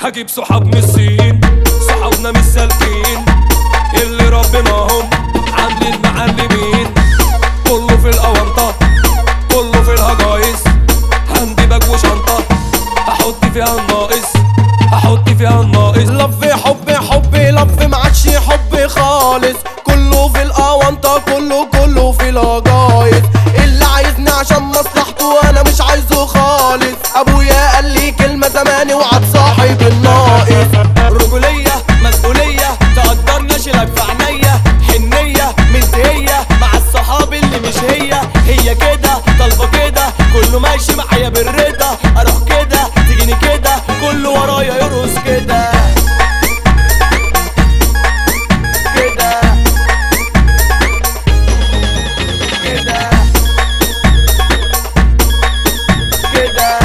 هجيب صحاب من الصين صحابنا مش سالكين اللي ربناهم عاملين معلمين كله في الاونطه كله في الهجايز عندي باك وشنطه هحط فيها الناقص هحط فيها الناقص لف حب حب لف معادش حب خالص كله في الاونطة كله كله في الهجايز اللي عايزني عشان مصلحته انا مش عايزه خالص ابويا قال لي كلمة زماني وعد صاحب الناقص رجولية مسؤولية تقدرني اشيلك في عينيا حنية مزهية مع الصحاب اللي مش هي هي كده طالبة كده كله ماشي معايا بالرضا اروح كده تجيني كده كله ورايا يرقص كده كده كده كده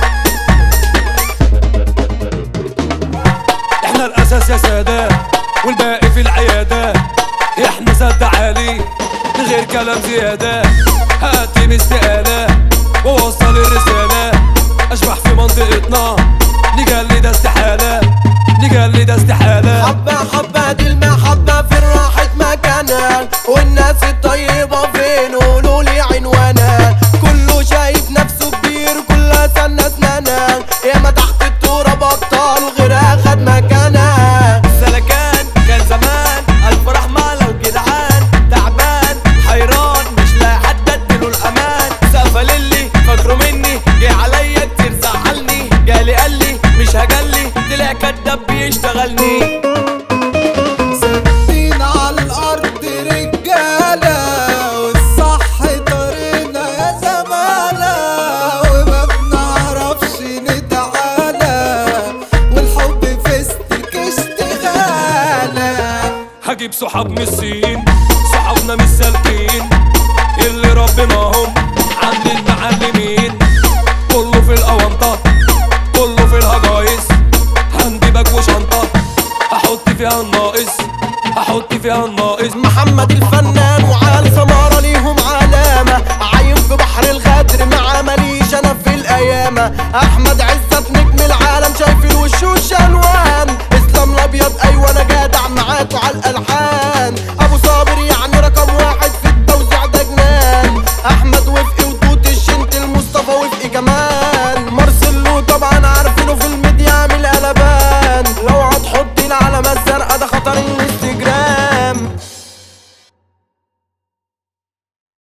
احنا الاساس يا سادة والباقي في العيادة احنا سد عالي من غير كلام زيادة هقدم استقالة ووصل الرسالة اشبح في منطقتنا نجلي ده استحالة نجلي ده استحالة حبة حبة دي المحبة في راحة مكانها والناس الطيبة فين قولوا لي عنوانها كله شايف نفسه كبير كلها سنة اسنانها ياما تحت التراب ابطال غيرها خد مكانها سلكان كان زمان الف رحمة لو جدعان تعبان حيران مش لاقي حد اديله الامان سقفل اللي فاكره مني جه عليا كتير زعلني جالي قال لي مش هجلي طلع كداب بيشتغلني ثابتين على الارض رجاله والصح طريقنا يا زمانه وما بنعرفش نتعالى والحب فيستك اشتغاله هجيب صحاب من الصين صحابنا مش سالكين اللي ربناهم عاملين معلمين كله في الاونطه كله في الهجايز عندي باك وشنطه هحط فيها الناقص هحط فيها الناقص محمد الفنان وعال سمارة ليهم علامة عايم في بحر الغدر مع ماليش انا في القيامة احمد عزت نجم العالم شايف الوشوش